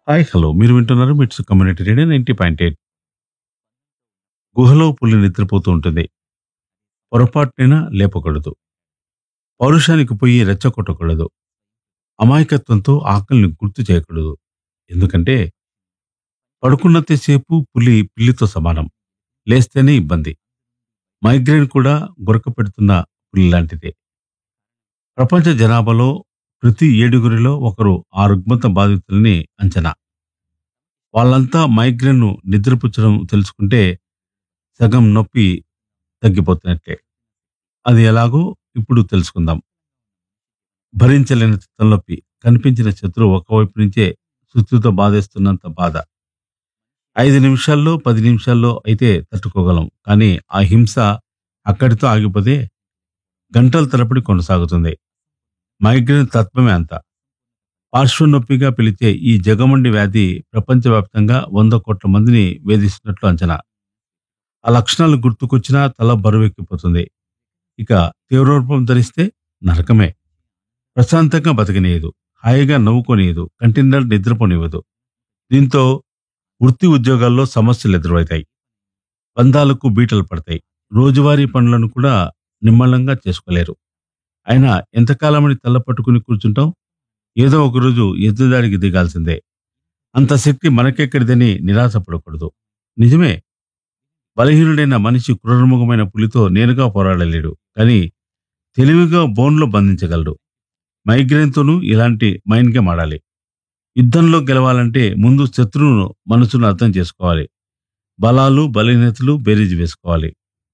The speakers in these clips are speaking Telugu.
హాయ్ హలో మీరు వింటున్నారు MITS community radio ninety point eight గుహలో పులి నిద్రపోతూ ఉంటుంది పొరపాటునైనా లేపకూడదు పౌరుషానికి పోయి రెచ్చగొట్టకూడదు అమాయకత్వంతో ఆకలిని గుర్తు చేయకూడదు ఎందుకంటే పడుకున్నంతసేపు పులి పిల్లితో సమానం లేస్తేనే ఇబ్బంది మైగ్రేన్ కూడా గురక పెడుతున్న పులి లాంటిదే ప్రపంచ జనాభాలో ప్రతి ఏడుగురిలో ఒకరు ఆ రుగ్మత బాధితుల్ని అంచనా వాళ్ళంతా మైగ్రేన్ను నిద్రపుచ్చడం తెలుసుకుంటే సగం నొప్పి తగ్గిపోతున్నట్లే అది ఎలాగో ఇప్పుడు తెలుసుకుందాం భరించలేని తలనొప్పి కనిపించిన శత్రువు ఒకవైపు నుంచే సుత్తితో బాధేస్తున్నంత బాధ ఐదు నిమిషాల్లో పది నిమిషాల్లో అయితే తట్టుకోగలం కానీ ఆ హింస అక్కడితో ఆగిపోతే గంటల తరబడి కొనసాగుతుంది మైగ్రేన్ తత్వమే అంత పార్శ్వనొప్పిగా పిలిచే ఈ జగమండి వ్యాధి ప్రపంచవ్యాప్తంగా వంద కోట్ల మందిని వేధిస్తున్నట్లు అంచనా ఆ లక్షణాలు గుర్తుకొచ్చినా తల బరువెక్కిపోతుంది ఇక తీవ్రరూపం ధరిస్తే నరకమే ప్రశాంతంగా బతకనీయదు హాయిగా నవ్వుకోనియదు కంటిన్యూర్ నిద్రపోనివ్వదు దీంతో వృత్తి ఉద్యోగాల్లో సమస్యలు ఎదురవుతాయి బంధాలకు బీటలు పడతాయి రోజువారీ పనులను కూడా నిమ్మళంగా చేసుకోలేరు అయినా ఎంతకాలమని తల్ల పట్టుకుని కూర్చుంటాం ఏదో ఒకరోజు ఎదురుదాడికి దిగాల్సిందే అంత శక్తి మనకెక్కడిదని నిరాశపడకూడదు నిజమే బలహీనుడైన మనిషి క్రూరముఖమైన పులితో నేరుగా పోరాడలేడు కానీ తెలివిగా బోన్లో బంధించగలడు మైగ్రేన్తోనూ ఇలాంటి మైండ్ గేమ్ ఆడాలి యుద్ధంలో గెలవాలంటే ముందు శత్రువును మనసును అర్థం చేసుకోవాలి బలాలు బలహీనతలు బేరీజు వేసుకోవాలి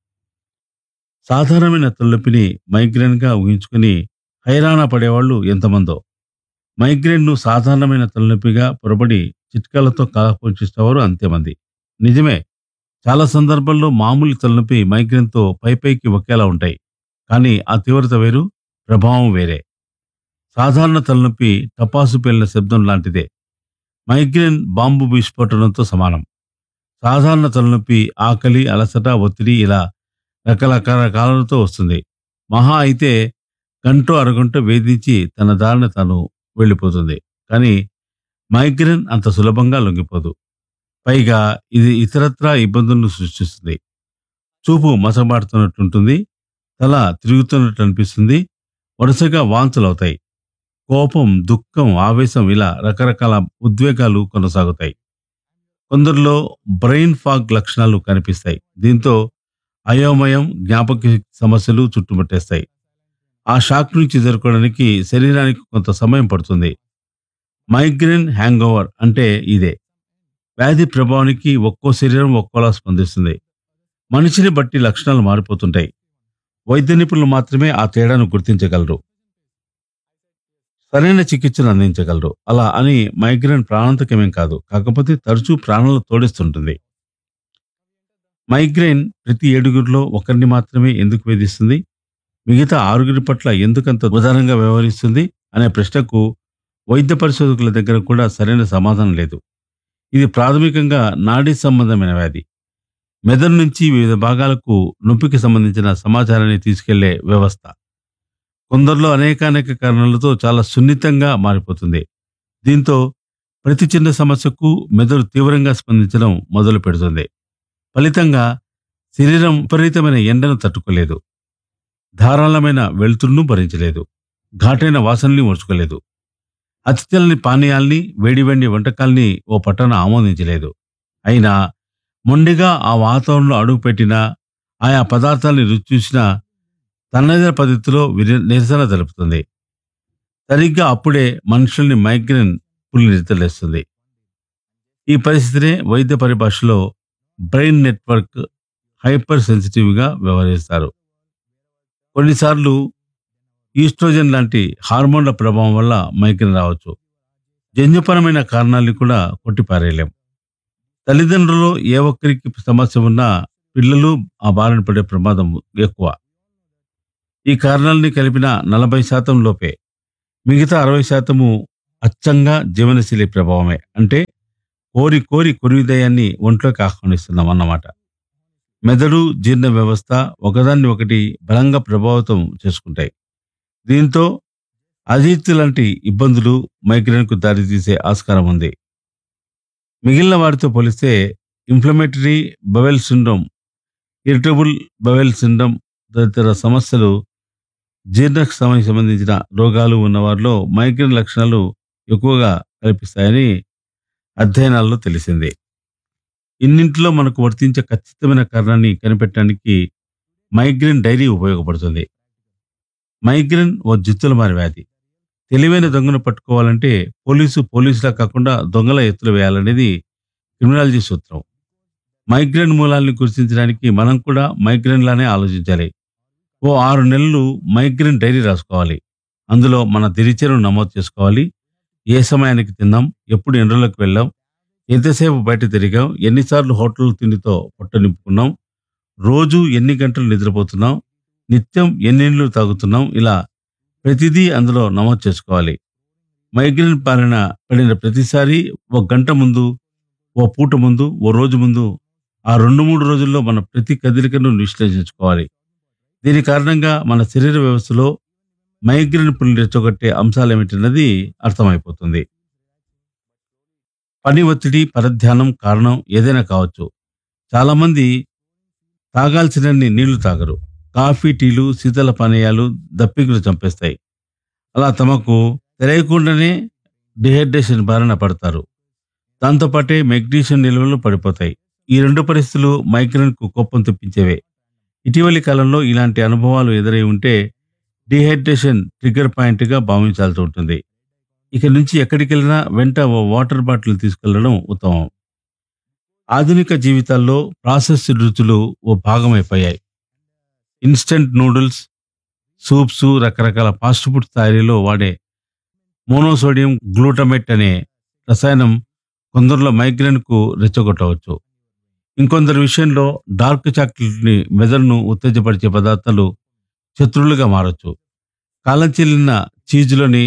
సాధారణమైన తలనొప్పిని మైగ్రేన్గా ఊహించుకుని హైరాణ పడేవాళ్ళు ఎంతమందో మైగ్రేన్ను సాధారణమైన తలనొప్పిగా పొరబడి చిట్కాలతో కాకపోషిస్తేవారు అంతేమంది నిజమే చాలా సందర్భాల్లో మామూలు తలనొప్పి మైగ్రేన్తో పైపైకి ఒకేలా ఉంటాయి కానీ ఆ తీవ్రత వేరు ప్రభావం వేరే సాధారణ తలనొప్పి టపాసు పేలిన శబ్దం లాంటిదే మైగ్రేన్ బాంబు విస్ఫోటనంతో సమానం సాధారణ తలనొప్పి ఆకలి అలసట ఒత్తిడి ఇలా రకరకాలతో వస్తుంది మహా అయితే గంట అరగంట వేధించి తన దారిన తాను వెళ్ళిపోతుంది కానీ మైగ్రేన్ అంత సులభంగా లొంగిపోదు పైగా ఇది ఇతరత్రా ఇబ్బందులను సృష్టిస్తుంది చూపు మసమాడుతున్నట్టుంటుంది తల తిరుగుతున్నట్టు అనిపిస్తుంది వరుసగా వాంతులు అవుతాయి కోపం దుఃఖం ఆవేశం ఇలా రకరకాల ఉద్వేగాలు కొనసాగుతాయి కొందరిలో బ్రెయిన్ ఫాగ్ లక్షణాలు కనిపిస్తాయి దీంతో అయోమయం జ్ఞాపక సమస్యలు చుట్టుముట్టేస్తాయి ఆ షాక్ నుంచి ఎదుర్కోవడానికి శరీరానికి కొంత సమయం పడుతుంది మైగ్రేన్ హ్యాంగ్ ఓవర్ అంటే ఇదే వ్యాధి ప్రభావానికి ఒక్కో శరీరం ఒక్కోలా స్పందిస్తుంది మనిషిని బట్టి లక్షణాలు మారిపోతుంటాయి వైద్య నిపుణులు మాత్రమే ఆ తేడాను గుర్తించగలరు సరైన చికిత్సను అందించగలరు అలా అని మైగ్రేన్ ప్రాణాంతకమేం కాదు కాకపోతే తరచూ ప్రాణాలు తోడిస్తుంటుంది మైగ్రేన్ ప్రతి ఏడుగురిలో ఒకరిని మాత్రమే ఎందుకు వేధిస్తుంది మిగతా ఆరుగురి పట్ల ఎందుకంత ఉదారంగా వ్యవహరిస్తుంది అనే ప్రశ్నకు వైద్య పరిశోధకుల దగ్గర కూడా సరైన సమాధానం లేదు ఇది ప్రాథమికంగా నాడీ సంబంధమైన వ్యాధి మెదడు నుంచి వివిధ భాగాలకు నొప్పికి సంబంధించిన సమాచారాన్ని తీసుకెళ్లే వ్యవస్థ కొందరిలో అనేకానేక కారణాలతో చాలా సున్నితంగా మారిపోతుంది దీంతో ప్రతి చిన్న సమస్యకు మెదడు తీవ్రంగా స్పందించడం మొదలు పెడుతుంది ఫలితంగా శరీరం విపరీతమైన ఎండను తట్టుకోలేదు ధారాళమైన వెలుతురును భరించలేదు ఘాటైన వాసనల్ని ఓర్చుకోలేదు అతి తెల్లని పానీయాల్ని వేడివేడి వంటకాల్ని ఓ పట్టణ ఆమోదించలేదు అయినా మొండిగా ఆ వాతావరణంలో అడుగుపెట్టినా ఆయా పదార్థాలని రుచి చూసినా తన్నదిన పద్ధతిలో విరి- నిరసన తెలుపుతుంది సరిగ్గా అప్పుడే మనుషుల్ని మైగ్రేన్ పులి నిద్రలేస్తుంది ఈ పరిస్థితినే వైద్య పరిభాషలో బ్రెయిన్ నెట్వర్క్ హైపర్ సెన్సిటివ్గా వ్యవహరిస్తారు కొన్నిసార్లు ఈస్ట్రోజన్ లాంటి హార్మోన్ల ప్రభావం వల్ల మైగ్రేన్ రావచ్చు జన్యుపరమైన కారణాలను కూడా కొట్టిపారేయలేం తల్లిదండ్రులు ఏ ఒక్కరికి సమస్య ఉన్నా పిల్లలు ఆ బారిన పడే ప్రమాదం ఎక్కువ ఈ కారణాలని కలిపిన నలభై శాతం లోపే మిగతా అరవై శాతము అచ్చంగా జీవనశైలి ప్రభావమే అంటే కోరి కోరి కురివిదయాన్ని ఒంట్లోకి ఆహ్వానిస్తున్నాం అన్నమాట మెదడు జీర్ణ వ్యవస్థ ఒకదాన్ని ఒకటి బలంగా ప్రభావితం చేసుకుంటాయి దీంతో అజీర్తి లాంటి ఇబ్బందులు మైగ్రేన్కు దారితీసే ఆస్కారం ఉంది మిగిలిన వారితో పోలిస్తే inflammatory bowel syndrome irritable bowel syndrome తదితర సమస్యలు జీర్ణక్రియ సంబంధించిన రోగాలు ఉన్నవారిలో మైగ్రేన్ లక్షణాలు ఎక్కువగా కనిపిస్తాయని అధ్యయనాల్లో తెలిసింది ఇన్నింటిలో మనకు వర్తించే ఖచ్చితమైన కారణాన్ని కనిపెట్టడానికి మైగ్రేన్ డైరీ ఉపయోగపడుతుంది మైగ్రేన్ ఓ జిత్తుల మారి వ్యాధి తెలివైన దొంగను పట్టుకోవాలంటే పోలీసు పోలీసులా కాకుండా దొంగల ఎత్తులు వేయాలనేది క్రిమినాలజీ సూత్రం మైగ్రేన్ మూలాల్ని గుర్తించడానికి మనం కూడా మైగ్రేన్ లానే ఆలోచించాలి ఓ ఆరు నెలలు మైగ్రేన్ డైరీ రాసుకోవాలి అందులో మన దిరిచర్యను నమోదు చేసుకోవాలి ఏ సమయానికి తిన్నాం ఎప్పుడు ఎండలోకి వెళ్ళాం ఎంతసేపు బయట తిరిగాం ఎన్నిసార్లు హోటల్ తిండితో పొట్ట నింపుకున్నాం రోజు ఎన్ని గంటలు నిద్రపోతున్నాం నిత్యం ఎన్ని నీళ్లు తాగుతున్నాం ఇలా ప్రతిదీ అందులో నమోదు చేసుకోవాలి మైగ్రేన్ పాలన పడిన ప్రతిసారి ఒక గంట ముందు ఓ పూట ముందు ఓ రోజు ముందు ఆ రెండు మూడు రోజుల్లో మన ప్రతి కదలికను విశ్లేషించుకోవాలి దీని కారణంగా మన శరీర వ్యవస్థలో మైగ్రేన్ పుల్ని రెచ్చగొట్టే అంశాలు ఏమిటన్నది అర్థమైపోతుంది పని ఒత్తిడి పరధ్యానం కారణం ఏదైనా కావచ్చు చాలా మంది తాగాల్సినన్ని నీళ్లు తాగరు కాఫీ టీలు శీతల పానీయాలు దప్పికలు చంపేస్తాయి అలా తమకు తెలియకుండానే డిహైడ్రేషన్ బారిన పడతారు దాంతోపాటే మెగ్నీషియం నిల్వలు పడిపోతాయి ఈ రెండు పరిస్థితులు మైగ్రేన్ కు కోపం తెప్పించేవే ఇటీవలి కాలంలో ఇలాంటి అనుభవాలు ఎదురై ఉంటే డిహైడ్రేషన్ ట్రిగ్గర్ పాయింట్ గా భావించాల్సి ఉంటుంది ఇక నుంచి ఎక్కడికి వెళ్ళినా వెంట ఓ వాటర్ బాటిల్ తీసుకెళ్లడం ఉత్తమం ఆధునిక జీవితాల్లో ప్రాసెస్డ్ రుచులు ఓ భాగమైపోయాయి ఇన్స్టంట్ నూడిల్స్ సూప్స్ రకరకాల ఫాస్ట్ ఫుడ్ తయారీలో వాడే మోనోసోడియం గ్లూటమేట్ అనే రసాయనం కొందరిలో మైగ్రేన్ కు రెచ్చగొట్టవచ్చు ఇంకొందరి విషయంలో డార్క్ చాక్లెట్ ని మెదడును ఉత్తేజపరిచే పదార్థాలు శత్రువులుగా మారచ్చు కాలం చెల్లిన చీజ్లోని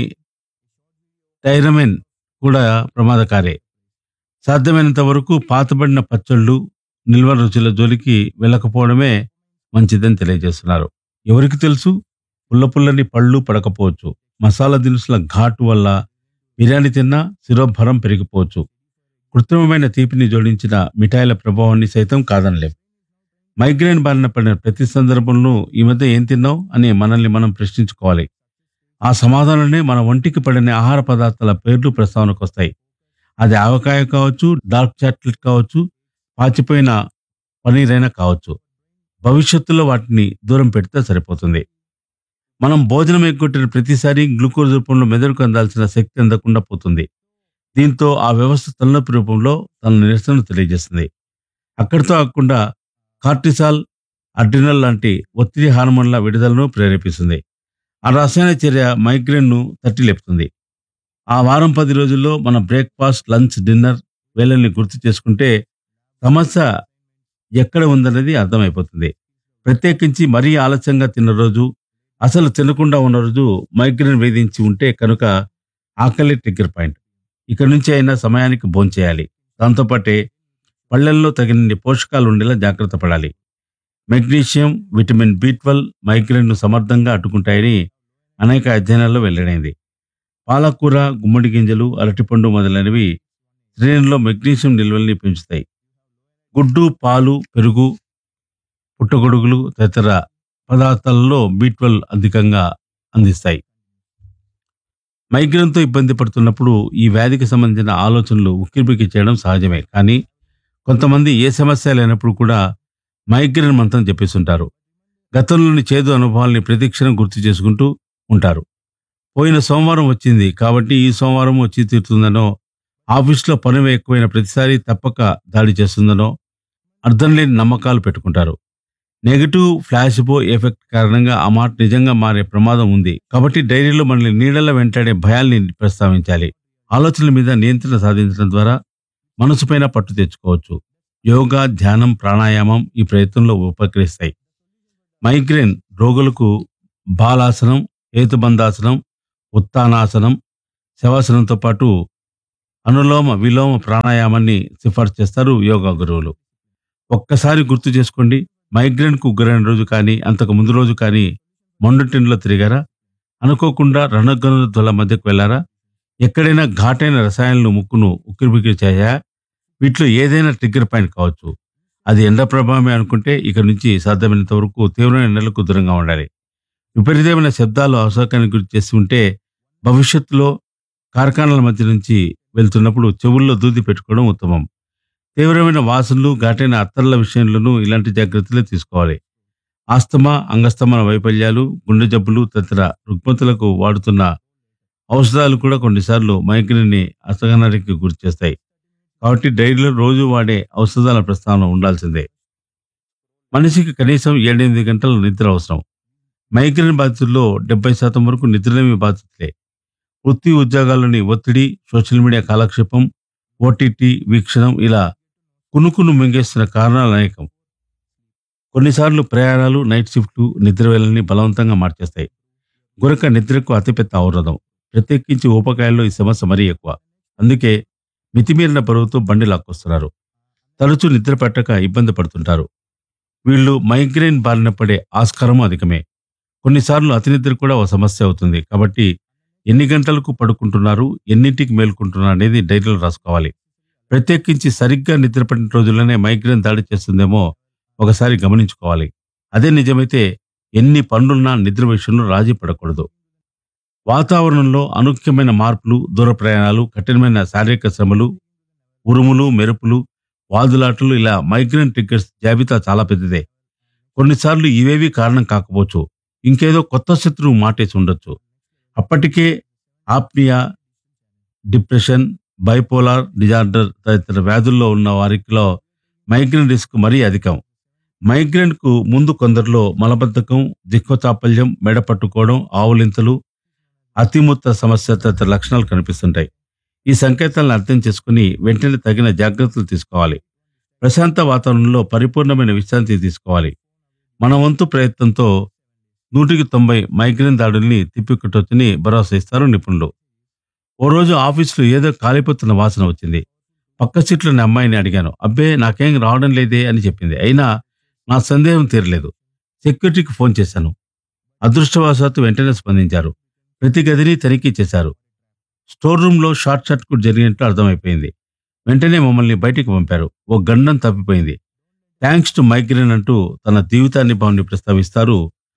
టైరమెన్ కూడా ప్రమాదకారే సాధ్యమైనంత వరకు పాతబడిన పచ్చళ్ళు నిల్వ రుచుల జోలికి వెళ్ళకపోవడమే మంచిదని తెలియజేస్తున్నారు ఎవరికి తెలుసు పుల్ల పుల్లని పళ్ళు పడకపోవచ్చు మసాలా దినుసుల ఘాటు వల్ల బిర్యానీ తిన్నా శిరోభరం పెరిగిపోవచ్చు కృత్రిమమైన తీపిని జోడించిన మిఠాయిల ప్రభావాన్ని సైతం కాదనలేం మైగ్రేన్ బారిన పడిన ప్రతి సందర్భంలో ఈ మధ్య ఏం తిన్నావు అని మనల్ని మనం ప్రశ్నించుకోవాలి ఆ సమాధానంలోనే మన ఒంటికి పడిన ఆహార పదార్థాల పేర్లు ప్రస్తావనకు వస్తాయి అది ఆవకాయ కావచ్చు డార్క్ చాక్లెట్ కావచ్చు పాచిపోయిన పనీర్ అయినా కావచ్చు భవిష్యత్తులో వాటిని దూరం పెడితే సరిపోతుంది మనం భోజనం ఎగ్గొట్టిన ప్రతిసారి గ్లూకోజ్ రూపంలో మెదడుకు అందాల్సిన శక్తి అందకుండా పోతుంది దీంతో ఆ వ్యవస్థ తలనొప్పి రూపంలో తన నిరసనను తెలియజేస్తుంది అక్కడితో కాకుండా కార్టిసాల్ అడ్రినల్ లాంటి ఒత్తిడి హార్మోన్ల విడుదలను ప్రేరేపిస్తుంది ఆ రసాయన చర్య మైగ్రేన్ను తట్టి లేపుతుంది ఆ వారం పది రోజుల్లో మన బ్రేక్ఫాస్ట్ లంచ్ డిన్నర్ వేళల్ని గుర్తు చేసుకుంటే సమస్య ఎక్కడ ఉందనేది అర్థమైపోతుంది ప్రత్యేకించి మరీ ఆలస్యంగా తిన్న రోజు అసలు తినకుండా ఉన్న రోజు మైగ్రేన్ వేధించి ఉంటే కనుక ఆకలి ట్రిగ్గర్ పాయింట్ ఇక నుంచి అయినా సమయానికి భోంచేయాలి దాంతోపాటే పళ్ళల్లో తగినన్ని పోషకాలు ఉండేలా జాగ్రత్త పడాలి మెగ్నీషియం విటమిన్ బి ట్వెల్వ్ మైగ్రేన్ను సమర్థంగా అడ్డుకుంటాయని అనేక అధ్యయనాల్లో వెల్లడైంది పాలకూర గుమ్మడి గింజలు అరటిపండు మొదలైనవి శరీరంలో మెగ్నీషియం నిల్వల్ని పెంచుతాయి గుడ్డు పాలు పెరుగు పుట్టగొడుగులు తదితర పదార్థాలలో బి ట్వెల్వ్ అధికంగా అందిస్తాయి మైగ్రేన్తో ఇబ్బంది పడుతున్నప్పుడు ఈ వ్యాధికి సంబంధించిన ఆలోచనలు ఉక్కిరిబిక్కి చేయడం సహజమే కానీ కొంతమంది ఏ సమస్య లేనప్పుడు కూడా మైగ్రేన్ మంత్రం చెప్పేస్తుంటారు గతంలోని చేదు అనుభవాల్ని ప్రతిక్షణం గుర్తు చేసుకుంటూ ఉంటారు పోయిన సోమవారం వచ్చింది కాబట్టి ఈ సోమవారం వచ్చి తీరుతుందనో ఆఫీస్లో పని ఎక్కువైన ప్రతిసారి తప్పక దాడి చేస్తుందనో అర్థం లేని నమ్మకాలు పెట్టుకుంటారు నెగటివ్ ఫ్లాషిబో ఎఫెక్ట్ కారణంగా ఆ మాట నిజంగా మారే ప్రమాదం ఉంది కాబట్టి డైరీలో మనల్ని నీడల వెంటాడే భయాల్ని ప్రస్తావించాలి ఆలోచనల మీద నియంత్రణ సాధించడం ద్వారా మనసుపైన పట్టు తెచ్చుకోవచ్చు యోగా ధ్యానం ప్రాణాయామం ఈ ప్రయత్నంలో ఉపకరిస్తాయి మైగ్రేన్ రోగులకు బాలాసనం హేతుబంధాసనం ఉత్తానాసనం శవాసనంతో పాటు అనులోమ విలోమ ప్రాణాయామాన్ని సిఫార్సు చేస్తారు యోగా గురువులు ఒక్కసారి గుర్తు చేసుకోండి మైగ్రేన్కు గురైన రోజు కానీ అంతకు ముందు రోజు కానీ మొండటింట్లో తిరిగారా అనుకోకుండా రణగనుల మధ్యకు వెళ్ళారా ఎక్కడైనా ఘాటైన రసాయనాలను ముక్కును ఉక్కిరిబిక్కిరి చేయాయా వీటిలో ఏదైనా ట్రిగ్గర్ పాయింట్ కావచ్చు అది ఎండ ప్రభావమే అనుకుంటే ఇక నుంచి సాధ్యమైనంత వరకు తీవ్రమైన ఎండలకు దూరంగా ఉండాలి విపరీతమైన శబ్దాలు అవసరానికి గురి చేసి ఉంటే భవిష్యత్తులో కార్ఖానాల మధ్య నుంచి వెళ్తున్నప్పుడు చెవుల్లో దూది పెట్టుకోవడం ఉత్తమం తీవ్రమైన వాసనలు ఘాటైన అత్తర్ల విషయంలోనూ ఇలాంటి జాగ్రత్తలే తీసుకోవాలి ఆస్తమా అంగస్తమన వైఫల్యాలు గుండె జబ్బులు తదితర రుగ్మతులకు వాడుతున్న ఔషధాలు కూడా కొన్నిసార్లు మైగ్రేన్ని అసహనానికి గురి చేస్తాయి కాబట్టి డైరీలో రోజు వాడే ఔషధాల ప్రస్తావన ఉండాల్సిందే మనిషికి కనీసం ఏడెనిమిది గంటల నిద్ర అవసరం మైగ్రేన్ బాధితుల్లో డెబ్బై శాతం వరకు నిద్రలేమి బాధితులే వృత్తి ఉద్యోగాల్లోని ఒత్తిడి సోషల్ మీడియా కాలక్షేపం ఓటీటీ వీక్షణం ఇలా కునుకును మింగేస్తున్న కారణాలు అనేకం కొన్నిసార్లు ప్రయాణాలు నైట్ షిఫ్ట్లు నిద్రవేళని బలవంతంగా మార్చేస్తాయి గురక నిద్రకు అతిపెద్ద అవరోధం ప్రత్యేకించి ఊపకాయల్లో ఈ సమస్య మరీ ఎక్కువ అందుకే మితిమీరిన బరువుతో బండి లాక్కొస్తున్నారు తరచూ నిద్ర పట్టక ఇబ్బంది పడుతుంటారు వీళ్ళు మైగ్రేన్ బారిన పడే ఆస్కారం అధికమే కొన్నిసార్లు అతి నిద్ర కూడా ఓ సమస్య అవుతుంది కాబట్టి ఎన్ని గంటలకు పడుకుంటున్నారు ఎన్నింటికి మేల్కుంటున్నారు అనేది డైరీలో రాసుకోవాలి ప్రత్యేకించి సరిగ్గా నిద్రపడిన రోజుల్లోనే మైగ్రేన్ దాడి చేస్తుందేమో ఒకసారి గమనించుకోవాలి అదే నిజమైతే ఎన్ని పనులున్నా నిద్ర విషయంలో రాజీ పడకూడదు వాతావరణంలో అనూఖ్యమైన మార్పులు దూర ప్రయాణాలు కఠినమైన శారీరక శ్రమలు ఉరుములు మెరుపులు వాదులాటలు ఇలా మైగ్రేన్ ట్రిగ్గర్స్ జాబితా చాలా పెద్దదే కొన్నిసార్లు ఇవేవి కారణం కాకపోవచ్చు ఇంకేదో కొత్త శత్రువు మాటేసి ఉండొచ్చు అప్పటికే ఆప్నియా డిప్రెషన్ బైపోలార్ డిజార్డర్ తదితర వ్యాధుల్లో ఉన్న వారిలో మైగ్రేన్ రిస్క్ మరీ అధికం మైగ్రేన్ కు ముందు కొందరిలో మలబద్ధకం దిక్కుచాపల్యం మెడ పట్టుకోవడం ఆవులింతలు అతిమూత్ర సమస్య తదితర లక్షణాలు కనిపిస్తుంటాయి ఈ సంకేతాలను అర్థం చేసుకుని వెంటనే తగిన జాగ్రత్తలు తీసుకోవాలి ప్రశాంత వాతావరణంలో పరిపూర్ణమైన విశ్రాంతి తీసుకోవాలి మన వంతు ప్రయత్నంతో నూటికి తొంభై మైగ్రేన్ దాడుల్ని తిప్పికొట్టొచ్చని భరోసా ఇస్తారు నిపుణులు ఓ రోజు ఆఫీసులో ఏదో కాలిపోతున్న వాసన వచ్చింది పక్క సీట్లోని అమ్మాయిని అడిగాను అబ్బే నాకేం రావడం లేదే అని చెప్పింది అయినా నా సందేహం తీరలేదు సెక్యూరిటీకి ఫోన్ చేశాను అదృష్టవశాత్తు వెంటనే స్పందించారు ప్రతి గదిని తనిఖీ చేశారు స్టోర్ రూమ్ లో షార్ట్ సర్క్యూట్ జరిగినట్లు అర్థమైపోయింది వెంటనే మమ్మల్ని బయటికి పంపారు ఓ గండం తప్పిపోయింది థ్యాంక్స్ టు మైగ్రేన్ అంటూ తన జీవితాన్ని భావాన్ని ప్రస్తావిస్తారు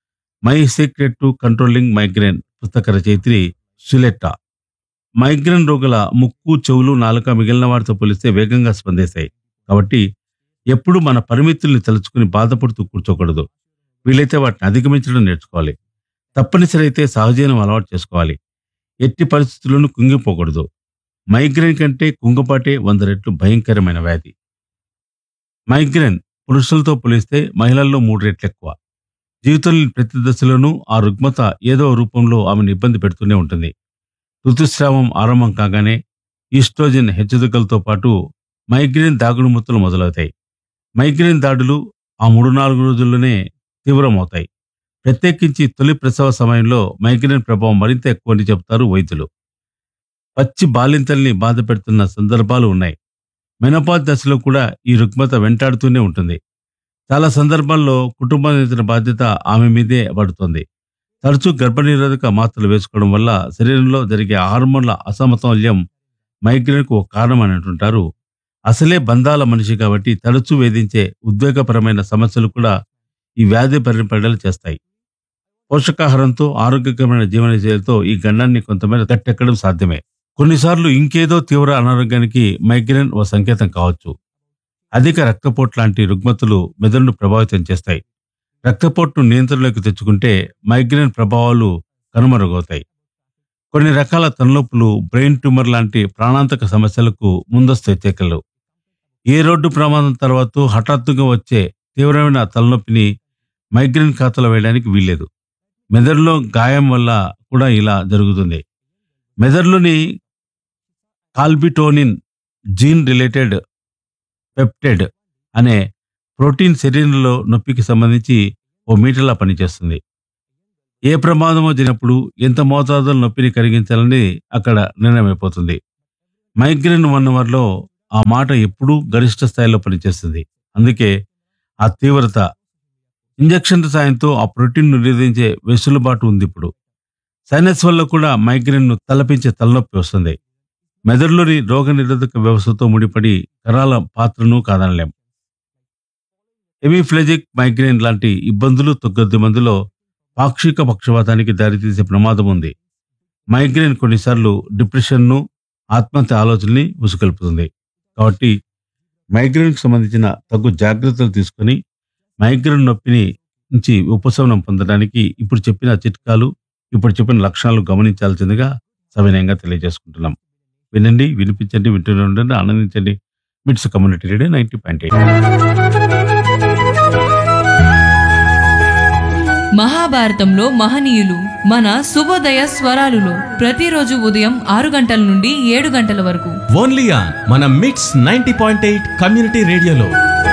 my secret to controlling migraine పుస్తక రచయిత్రి సులెట్టా మైగ్రేన్ రోగుల ముక్కు చెవులు నాలుక మిగిలిన వారితో పోలిస్తే వేగంగా స్పందిస్తాయి కాబట్టి ఎప్పుడు మన పరిమితుల్ని తలుచుకుని బాధపడుతూ కూర్చోకూడదు వీలైతే వాటిని అధిగమించడం నేర్చుకోవాలి తప్పనిసరి అయితే సహజీవనం అలవాటు చేసుకోవాలి ఎట్టి పరిస్థితుల్లోనూ కుంగిపోకూడదు మైగ్రేన్ కంటే కుంగపాటే వంద రెట్లు భయంకరమైన వ్యాధి మైగ్రేన్ పురుషులతో పోలిస్తే మహిళల్లో మూడు రెట్లు ఎక్కువ జీవితంలోని ప్రతి దశలోనూ ఆ రుగ్మత ఏదో రూపంలో ఆమెను ఇబ్బంది పెడుతూనే ఉంటుంది ఋతుస్రావం ఆరంభం కాగానే ఈస్ట్రోజన్ హెచ్చుతగ్గులతో పాటు మైగ్రేన్ దాగుడుమూతలు మొదలవుతాయి మైగ్రేన్ దాడులు ఆ మూడు నాలుగు రోజుల్లోనే తీవ్రమవుతాయి ప్రత్యేకించి తొలి ప్రసవ సమయంలో మైగ్రేన్ ప్రభావం మరింత ఎక్కువ అని చెబుతారు వైద్యులు పచ్చి బాలింతల్ని బాధ పెడుతున్న సందర్భాలు ఉన్నాయి మెనపాజ్ దశలో కూడా ఈ రుగ్మత వెంటాడుతూనే ఉంటుంది చాలా సందర్భాల్లో కుటుంబానికి బాధ్యత ఆమె మీదే పడుతుంది తరచూ గర్భనిరోధక మాత్రలు వేసుకోవడం వల్ల శరీరంలో జరిగే హార్మోన్ల అసమతుల్యం మైగ్రేన్కు ఒక కారణం అని అంటుంటారు అసలే బంధాల మనిషి కాబట్టి తరచూ వేధించే ఉద్వేగపరమైన సమస్యలు కూడా ఈ వ్యాధి పరిపడలు చేస్తాయి పోషకాహారంతో ఆరోగ్యకరమైన జీవనశైలితో ఈ గండాన్ని కొంతమేర కట్టెక్కడం సాధ్యమే కొన్నిసార్లు ఇంకేదో తీవ్ర అనారోగ్యానికి మైగ్రేన్ ఓ సంకేతం కావచ్చు అధిక రక్తపోటు లాంటి రుగ్మతులు మెదడును ప్రభావితం చేస్తాయి రక్తపోటును నియంత్రణలోకి తెచ్చుకుంటే మైగ్రేన్ ప్రభావాలు కనుమరుగవుతాయి కొన్ని రకాల తలనొప్పులు బ్రెయిన్ ట్యూమర్ లాంటి ప్రాణాంతక సమస్యలకు ముందస్తు హెచ్చరికలు ఏ రోడ్డు ప్రమాదం తర్వాత హఠాత్తుగా వచ్చే తీవ్రమైన తలనొప్పిని మైగ్రేన్ ఖాతాలో వేయడానికి వీల్లేదు మెదడులో గాయం వల్ల కూడా ఇలా జరుగుతుంది మెదడులోని కాల్బిటోనిన్ జీన్ రిలేటెడ్ పెప్టెడ్ అనే ప్రోటీన్ శరీరంలో నొప్పికి సంబంధించి ఓ మీటర్లా పనిచేస్తుంది ఏ ప్రమాదమో జరిగినప్పుడు ఎంత మోతాదులో నొప్పిని కలిగించాలని అక్కడ నిర్ణయమైపోతుంది మైగ్రేన్ ఉన్నవారిలో ఆ మాట ఎప్పుడూ గరిష్ట స్థాయిలో పనిచేస్తుంది అందుకే ఆ తీవ్రత ఇంజక్షన్ల సాయంతో ఆ ప్రోటీన్ నిరోధించే వెసులుబాటు ఉంది ఇప్పుడు సైనస్ వల్ల కూడా మైగ్రేన్ ను తలపించే తలనొప్పి వస్తుంది మెదడులోని రోగ నిరోధక వ్యవస్థతో ముడిపడి కణాల పాత్రను కాదనలేం ఎమిఫ్లెజిక్ మైగ్రేన్ లాంటి ఇబ్బందులు తొగ్గొద్ది మందిలో పాక్షిక పక్షవాతానికి దారితీసే ప్రమాదం ఉంది మైగ్రేన్ కొన్నిసార్లు డిప్రెషన్ను ఆత్మహత్య ఆలోచనని ఉసుకొల్పుతుంది కాబట్టి మైగ్రేన్కి సంబంధించిన తగు జాగ్రత్తలు తీసుకొని మైగ్రేన్ నొప్పిని నుంచి ఉపశమనం పొందడానికి ఇప్పుడు చెప్పిన చిట్కాలు ఇప్పుడు చెప్పిన లక్షణాలు గమనించాల్సిందిగా సవినయంగా తెలియజేసుకుంటున్నాం వినండి వినిపించండి వింటూనే ఉండండి ఆనందించండి MITS community radio ninety point eight మహాభారతంలో మహనీయులు మన శుభోదయ స్వరాలులో ప్రతిరోజు ఉదయం ఆరు గంటల నుండి ఏడు గంటల వరకు ఓన్లీ ఆన్ మన మిట్స్ నైన్టీ పాయింట్ ఎయిట్ కమ్యూనిటీ రేడియోలో